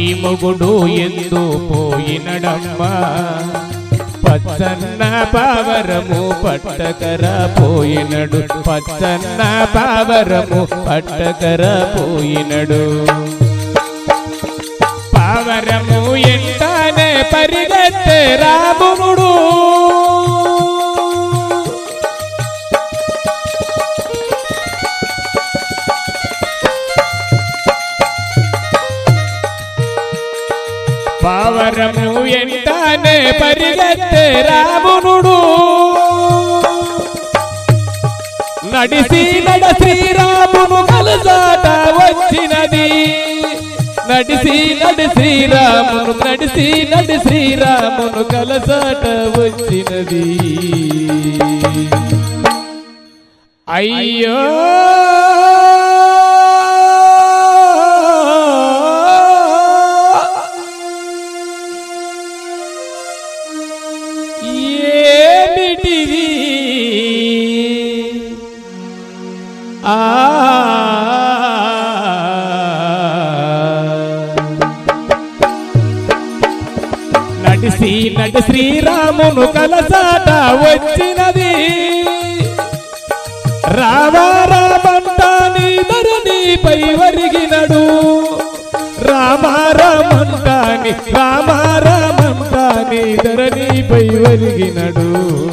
మొగుడు ఎందు పోయినడమ్మా పచ్చన్న పావరము పట్టకర పోయినడు పచ్చన్న పావరము పట్టకర పోయినడు పావరము ఎంటానే పరిగెత్తే రామునుడు పావరము ఎంటానే పరిగెత్తే రామునుడు నడిసి నడ శ్రీరామును కలసాట వచ్చినది నడిసి నడి శ్రీరామును నడిసి నడి శ్రీరామును కలసాట వచ్చినది అయ్యో ఏమిటిది ఆ నడిసి నడి శ్రీరామును కలసాట వచ్చినది రావా రామంటాని ధరణిపై వరిగినడు రామా రామంటాని రామా రామంటాని ధరణిపై వరిగినడు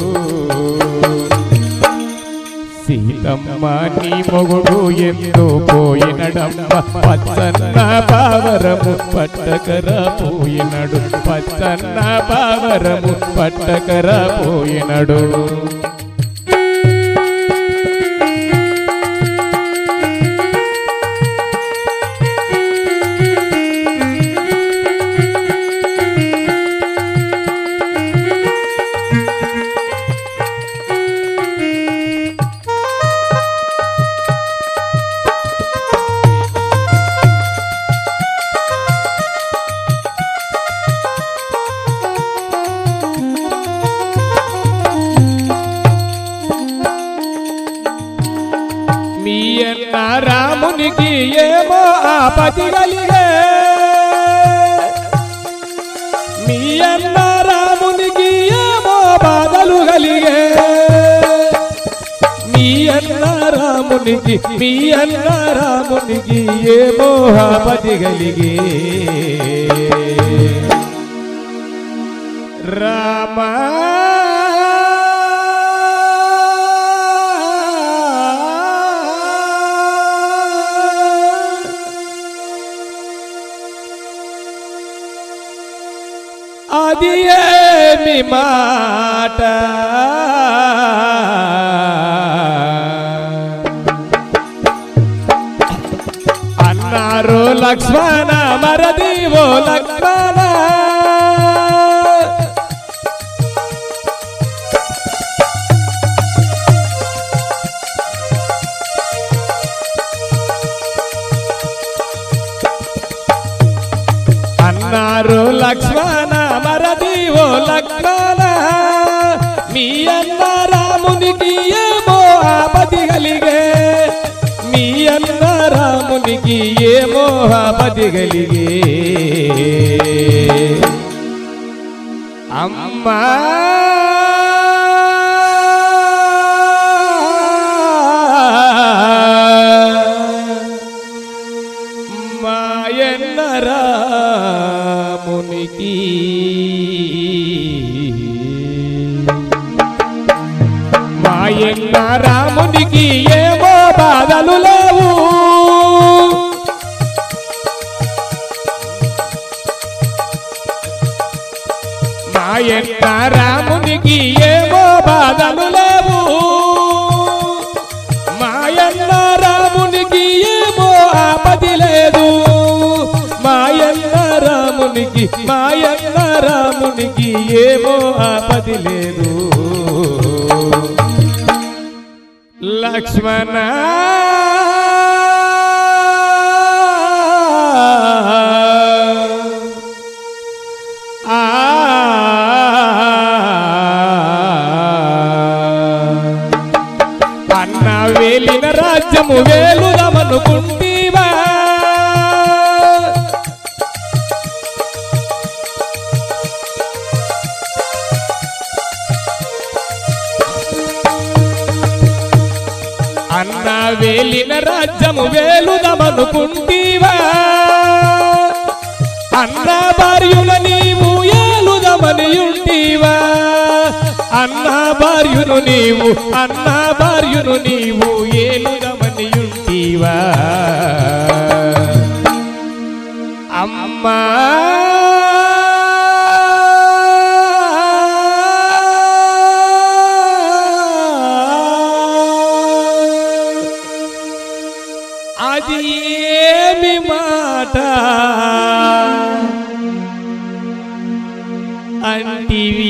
సీతమ్మ నీ మొగుడు ఎందు పోయినడమ్మ పచ్చన్న పావరము పట్టకర పోయినడు పచ్చన్న పావరము పట్టకర పోయినడు మీ అన్న రామునికి ఏమో ఆపతి కలిగే మీ అన్న రామునికి ఏమో బాధలు కలిగే మీ అన్న రామునికి మీ అన్న రామునికి ఏమో ఆపతి కలిగే రామా అది ఏమి మాట అన్నారు లక్ష్మణ మరదీవో లక్ష్మణ అన్నారు లక్ష్మణ మరదీవో లక్ష్మణ మీ అన్న రామునికి ఏమో ఆపతి కలిగే మీ అన్న రామునికి ఏమో ఆపతి కలిగే అమ్మా మాయన్న రామునికి మాయన్న రామునికి ఏమో బాధలు లేవు మాయన్న రామునికి ఏమో బాధలు లేవు మాయన్న రామునికి ఏమో ఆపది లేదు మాయన్న రామునికి మాయన్న రామునికి ఏమో ఆపది లేదు లక్ష్మణ ఆ అన్న వేలిన రాజ్యము వేలుదమనుకుంటీవా అన్న వేలిన రాజ్యము వేలుదమనుకుంటీవా అన్న భార్యుల నీవు ఏలుదమనియుంటీవా అన్న భార్యును నీవు అన్న భార్యును నీవు ఏలుదమనియుంటీవా అమ్మా అది ఏమి మాట అంటివి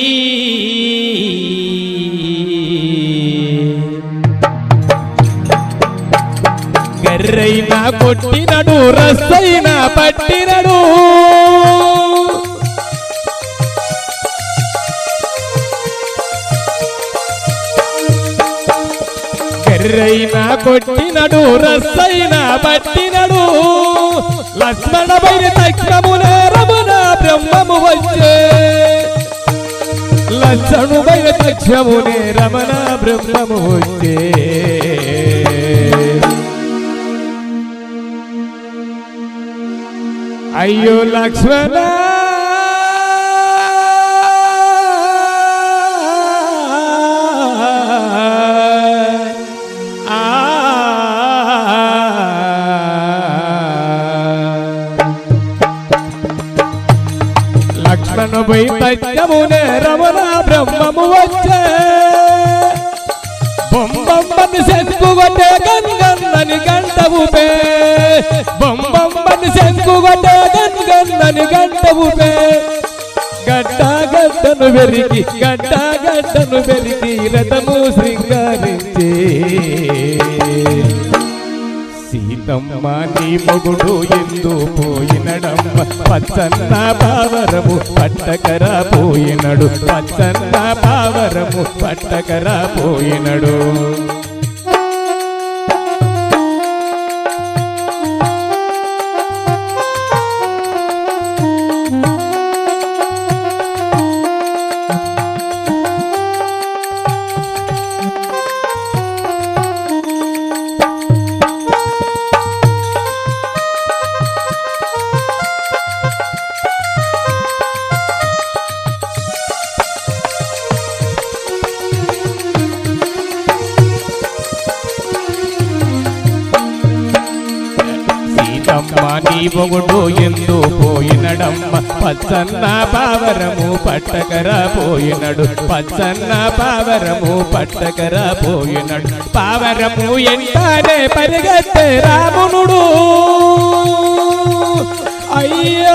గర్రైనా కొట్టినడు రస్సైనా పట్టినడు కర్రైనా కొట్టినడు రస్సైనా పట్టినడు లక్ష్మణ బైరి తక్షమునే రమున బ్రహ్మము వచ్చే లక్షణు బైరి తక్షమునే రమణ బ్రహ్మము వచ్చే అయ్యో లక్ష్మణ లక్ష్మణ పోయి తత్యమునే రమణ బ్రహ్మము వచ్చే బొమ్మమ్మని శంకుగొట్టే గన్గన్నని గంట ఊపే బొమ్మమ్మని శంకుగొట్టే గన్గన్నని గంట ఊపే గడ్డ గడ్డను వెరికి గడ్డ గడ్డను వెరికి రథము శృంగారించే సీతమ్మ నీ మొగుడు ఎందు పోయినడమ్మ పచ్చన్న పావరము పట్టకరా పోయినడు పచ్చన్న పావరము పట్టకరా పోయినడు సీతమ్మ నీ మొగుడు ఎందు పోయినడమ్మ పచ్చన్న పావరము పట్టకరా పోయినడు పచ్చన్న పావరము పట్టకరా పోయినడు పావరము ఎంటానే పరిగెత్తే రామునుడు అయ్యో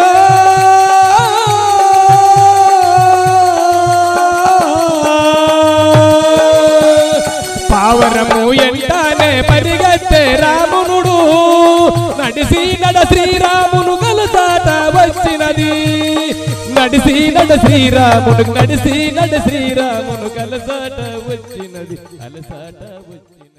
పావరము ఎంటానే పరిగెత్తే రామునుడు నడిసి నడ శ్రీరామును కలసాట వచ్చినది నడిసి నడ శ్రీరామును నడిసి నడ శ్రీరామును కలసాట వచ్చినది అలసాట వచ్చినది